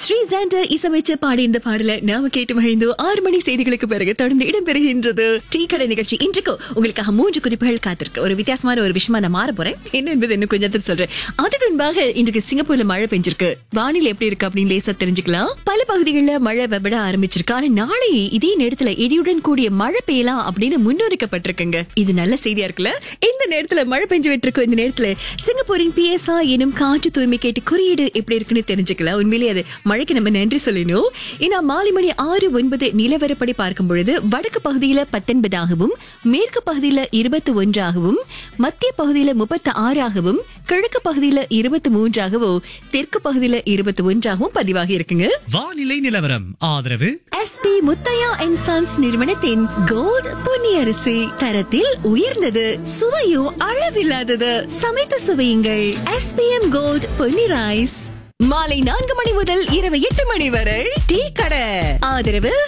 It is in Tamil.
ஸ்ரீ ஜாண்டர் இசையமைச்ச பாடி இந்த பாடல நாம கேட்டு மகிழ்ந்து ஆறு மணி செய்திகளுக்கு பிறகு தொடர்ந்து இடம்பெறுகின்றது டீ கடை நிகழ்ச்சி இன்றைக்கு உங்களுக்காக மூன்று குறிப்புகள் காத்திருக்கு ஒரு வித்தியாசமான ஒரு விஷயமா நான் மாற போறேன் என்ன என்பது இன்னும் கொஞ்சம் நேரத்துல சொல்றேன் அதுக்கு முன்பாக இன்றைக்கு சிங்கப்பூர்ல மழை பெஞ்சிருக்கு வானிலை எப்படி இருக்கு அப்படின்னு லேசா தெரிஞ்சுக்கலாம் பல பகுதிகளில் மழை வெப்பட ஆரம்பிச்சிருக்கு ஆனா நாளை இதே நேரத்துல இடியுடன் கூடிய மழை பெய்யலாம் அப்படின்னு முன்னோரிக்கப்பட்டிருக்குங்க இது நல்ல செய்தியா இருக்குல்ல இந்த நேரத்துல மழை பெஞ்சு விட்டுருக்கும் இந்த நேரத்துல சிங்கப்பூரின் பிஎஸ்ஆ எனும் காற்று தூய்மை கேட்டு குறியீடு எப்படி இருக்குன்னு தெரிஞ்சுக்கலாம் உண்மையிலேயே அது மழைக்கு நம்ம நன்றி சொல்லணும் ஏன்னா மாலை மணி ஆறு ஒன்பது நிலவரப்படி பார்க்கும் பொழுது வடக்கு பகுதியில பத்தொன்பதாகவும் மேற்கு பகுதியில இருபத்தி ஒன்றாகவும் மத்திய பகுதியில முப்பத்தி ஆறாகவும் கிழக்கு பகுதியில இருபத்தி மூன்றாகவும் தெற்கு பகுதியில இருபத்தி ஒன்றாகவும் பதிவாகி இருக்குங்க வானிலை நிலவரம் ஆதரவு எஸ்பி முத்தையா அண்ட் சன்ஸ் நிறுவனத்தின் கோல்ட் பொன்னியரிசி தரத்தில் உயர்ந்தது சுவையும் அளவில்லாதது சமைத்து சுவையுங்கள் எஸ்பிஎம் கோல்ட் பொன்னி ரைஸ் மாலை நான்கு மணி முதல் இரவு எட்டு மணி வரை டீ கடை ஆதரவு